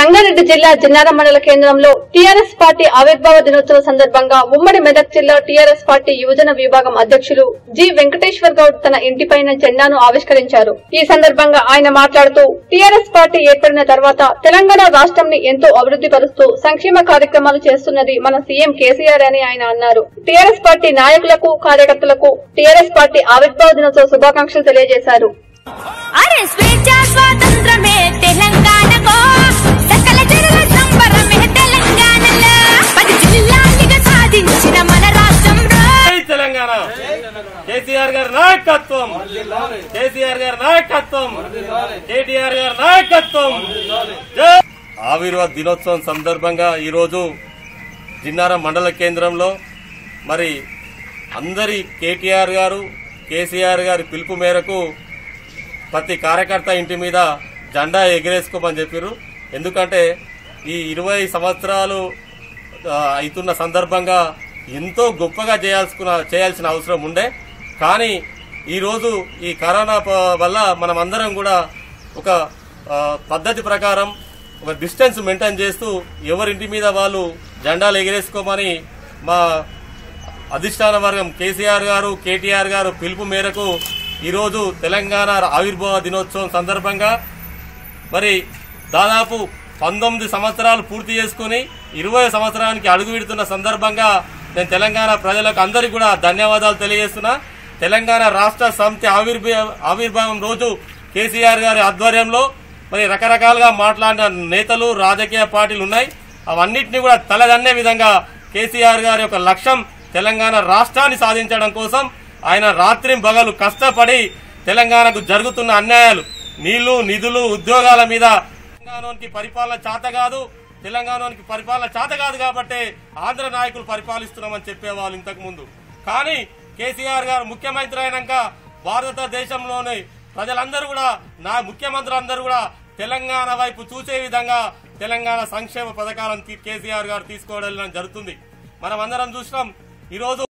రంగారెడ్డి జిల్లా జిన్నారం మండల కేంద్రంలో టీఆర్ఎస్ పార్టీ ఆవిర్భావ దినోత్సవ సందర్భంగా ఉమ్మడి మెదక్ జిల్లా టీఆర్ఎస్ పార్టీ యువజన విభాగం అధ్యక్షులు జి వెంకటేశ్వర్ గౌడ్ తన ఇంటిపైన జెండాను ఆవిష్కరించారు ఈ సందర్భంగా ఆయన మాట్లాడుతూ టీఆర్ఎస్ పార్టీ ఏర్పడిన తర్వాత తెలంగాణ రాష్ట్రంని ఎంతో అభివృద్ధి పరుస్తూ సంక్షేమ కార్యక్రమాలు చేస్తున్నది మన సీఎం కేసీఆర్ అని ఆయన అన్నారు టీఆర్ఎస్ పార్టీ నాయకులకు కార్యకర్తలకు టీఆర్ఎస్ పార్టీ ఆవిర్భావ దినోత్సవ శుభాకాంక్షలు తెలియజేశారు అరే స్వేచ్ఛ స్వాతంత్రమే తెలంగాణకో సకల జనుల సంబరమే తెలంగాణలో పది జిల్లాలుగా సాధించిన మన రాష్ట్రంలో జై తెలంగాణ కేసీఆర్ గారి నాయకత్వం కేసీఆర్ గారి నాయకత్వం కేటీఆర్ గారి నాయకత్వం జై ఆవిర్భావ దినోత్సవం సందర్భంగా ఈరోజు జిన్నారం మండల కేంద్రంలో మరి అందరి కేటీఆర్ గారు కేసీఆర్ గారి పిలుపు మేరకు ప్రతి కార్యకర్త ఇంటి మీద జెండా ఎగిరేసుకోమని చెప్పారు ఎందుకంటే ఈ ఇరవై సంవత్సరాలు ఆ, అవుతున్న సందర్భంగా ఎంతో గొప్పగా చేయాల్సుకున్న చేయాల్సిన అవసరం ఉండే కానీ ఈరోజు ఈ కరోనా ప- వల్ల మనం అందరం కూడా ఒక ఆ, పద్ధతి ప్రకారం ఒక డిస్టెన్స్ మెయింటైన్ చేస్తూ ఎవరింటి మీద వాళ్ళు జెండాలు ఎగిరేసుకోమని మా అధిష్టాన వర్గం కేసీఆర్ గారు కేటీఆర్ గారు పిలుపు మేరకు ఈరోజు తెలంగాణ ఆవిర్భావ దినోత్సవం సందర్భంగా మరి దాదాపు పంతొమ్మిది సంవత్సరాలు పూర్తి చేసుకుని ఇరవై సంవత్సరానికి అడుగు పెడుతున్న సందర్భంగా నేను తెలంగాణ ప్రజలకు అందరికీ కూడా ధన్యవాదాలు తెలియజేస్తున్నా తెలంగాణ రాష్ట్ర సమితి ఆవిర్భా ఆవిర్భావం రోజు కేసీఆర్ గారి ఆధ్వర్యంలో మరి రకరకాలుగా మాట్లాడిన నేతలు రాజకీయ పార్టీలు ఉన్నాయి అవన్నిటిని కూడా తలదన్నే విధంగా కేసీఆర్ గారి యొక్క లక్ష్యం తెలంగాణ రాష్ట్రాన్ని సాధించడం కోసం ఆయన రాత్రి బగలు కష్టపడి తెలంగాణకు జరుగుతున్న అన్యాయాలు నీళ్లు నిధులు ఉద్యోగాల మీద తెలంగాణకి పరిపాలన చేత కాదు తెలంగాణకి పరిపాలన చేత కాదు కాబట్టి ఆంధ్ర నాయకులు పరిపాలిస్తున్నామని చెప్పేవాళ్ళు ఇంతకు ముందు కానీ కేసీఆర్ గారు ముఖ్యమంత్రి అయినాక భారతదేశంలోని ప్రజలందరూ కూడా నా ముఖ్యమంత్రి అందరూ కూడా తెలంగాణ వైపు చూసే విధంగా తెలంగాణ సంక్షేమ పథకాలను తీ- కేసీఆర్ గారు తీసుకోవడం జరుగుతుంది మనం అందరం చూసినాం ఈరోజు